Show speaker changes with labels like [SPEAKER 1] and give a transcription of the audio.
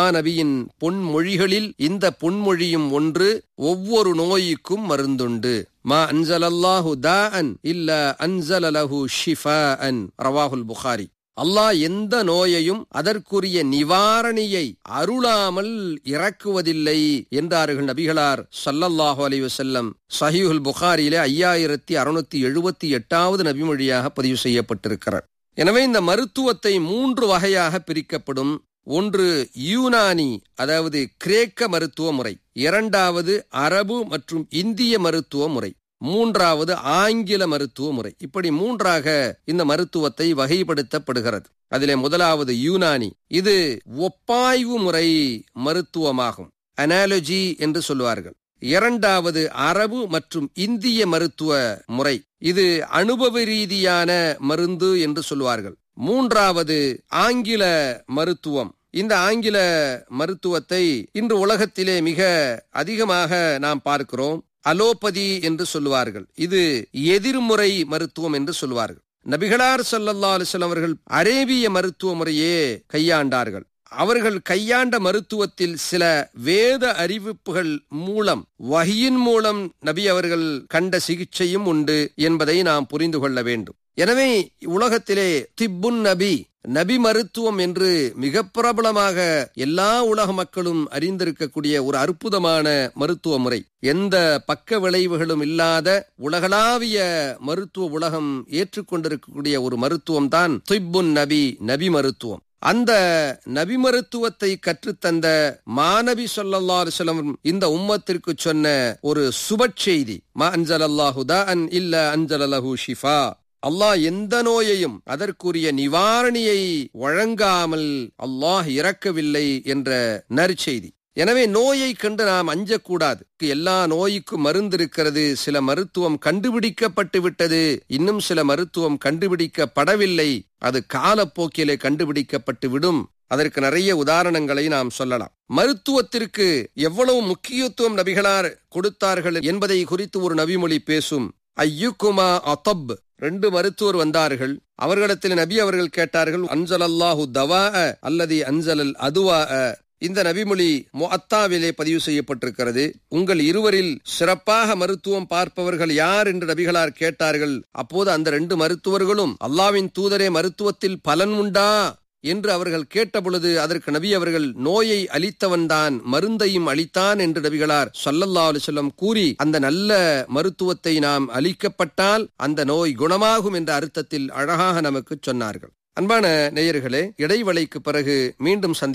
[SPEAKER 1] மாநபியின் பொன்மொழிகளில் இந்த பொன்மொழியும் ஒன்று ஒவ்வொரு நோய்க்கும் மருந்துண்டு மா அன்சலல்லாஹு தாஅன் இல்ல அன்சலலஹு ஷிஃபாஅன் ரவாஹுல் புகாரி அல்லாஹ் எந்த நோயையும் அதற்குரிய நிவாரணியை அருளாமல் இறக்குவதில்லை என்றார்கள் நபிகளார் சல்லல்லாஹு அலைஹி வஸல்லம் சஹீஹுல் புகாரியிலே ஐயாயிரத்தி அறுநூத்தி எழுபத்தி எட்டாவது நபிமொழியாக பதிவு செய்யப்பட்டிருக்கிறார் எனவே இந்த மருத்துவத்தை மூன்று வகையாக பிரிக்கப்படும் ஒன்று யூனானி அதாவது கிரேக்க மருத்துவ முறை இரண்டாவது அரபு மற்றும் இந்திய மருத்துவ முறை மூன்றாவது ஆங்கில மருத்துவ முறை இப்படி மூன்றாக இந்த மருத்துவத்தை வகைப்படுத்தப்படுகிறது அதிலே முதலாவது யூனானி இது ஒப்பாய்வு முறை மருத்துவமாகும் அனாலஜி என்று சொல்வார்கள் இரண்டாவது அரபு மற்றும் இந்திய மருத்துவ முறை இது அனுபவ ரீதியான மருந்து என்று சொல்வார்கள் மூன்றாவது ஆங்கில மருத்துவம் இந்த ஆங்கில மருத்துவத்தை இன்று உலகத்திலே மிக அதிகமாக நாம் பார்க்கிறோம் அலோபதி என்று சொல்லுவார்கள் இது எதிர்முறை மருத்துவம் என்று சொல்வார்கள் நபிகளார் சல்லல்லா அலிஸ்லாம் அவர்கள் அரேபிய மருத்துவ முறையே கையாண்டார்கள் அவர்கள் கையாண்ட மருத்துவத்தில் சில வேத அறிவிப்புகள் மூலம் வகியின் மூலம் நபி அவர்கள் கண்ட சிகிச்சையும் உண்டு என்பதை நாம் புரிந்து கொள்ள வேண்டும் எனவே உலகத்திலே திப்புன் நபி நபி மருத்துவம் என்று மிக பிரபலமாக எல்லா உலக மக்களும் அறிந்திருக்கக்கூடிய ஒரு அற்புதமான மருத்துவ முறை எந்த பக்க விளைவுகளும் இல்லாத உலகளாவிய மருத்துவ உலகம் ஏற்றுக்கொண்டிருக்கக்கூடிய ஒரு மருத்துவம் தான் திப்புன் நபி நபி மருத்துவம் அந்த நபி மருத்துவத்தை கற்றுத்தந்த மாநபி சொல்லல்லா அலுவலம் இந்த உம்மத்திற்கு சொன்ன ஒரு சுப செய்தி மா அஞ்சல் அல்லாஹுதா அன் இல்ல அஞ்சல் அலஹு ஷிஃபா அல்லாஹ் எந்த நோயையும் அதற்குரிய நிவாரணியை வழங்காமல் அல்லாஹ் இறக்கவில்லை என்ற நற்செய்தி எனவே நோயை கண்டு நாம் அஞ்சக்கூடாது எல்லா நோய்க்கும் மருந்து இருக்கிறது சில மருத்துவம் கண்டுபிடிக்கப்பட்டு விட்டது இன்னும் சில மருத்துவம் கண்டுபிடிக்கப்படவில்லை அது காலப்போக்கிலே கண்டுபிடிக்கப்பட்டு விடும் அதற்கு நிறைய உதாரணங்களை நாம் சொல்லலாம் மருத்துவத்திற்கு எவ்வளவு முக்கியத்துவம் நபிகளார் கொடுத்தார்கள் என்பதை குறித்து ஒரு நபிமொழி பேசும் ஐயுக்குமா அத்தப் ரெண்டு மருத்துவர் வந்தார்கள் அவர்களிடத்தில் நபி அவர்கள் கேட்டார்கள் அன்சல் அல்லாஹு தவா அல்லது அன்சலல் அதுவா இந்த நபிமொழி முஅத்தாவிலே பதிவு செய்யப்பட்டிருக்கிறது உங்கள் இருவரில் சிறப்பாக மருத்துவம் பார்ப்பவர்கள் யார் என்று நபிகளார் கேட்டார்கள் அப்போது அந்த ரெண்டு மருத்துவர்களும் அல்லாவின் தூதரே மருத்துவத்தில் பலன் உண்டா என்று அவர்கள் கேட்டபொழுது அதற்கு நபி அவர்கள் நோயை அளித்தவன்தான் மருந்தையும் அளித்தான் என்று நபிகளார் சொல்லல்லா அலுவலம் கூறி அந்த நல்ல மருத்துவத்தை நாம் அளிக்கப்பட்டால் அந்த நோய் குணமாகும் என்ற அர்த்தத்தில் அழகாக நமக்கு சொன்னார்கள் அன்பான நேயர்களே இடைவெளிக்கு பிறகு மீண்டும் சந்தி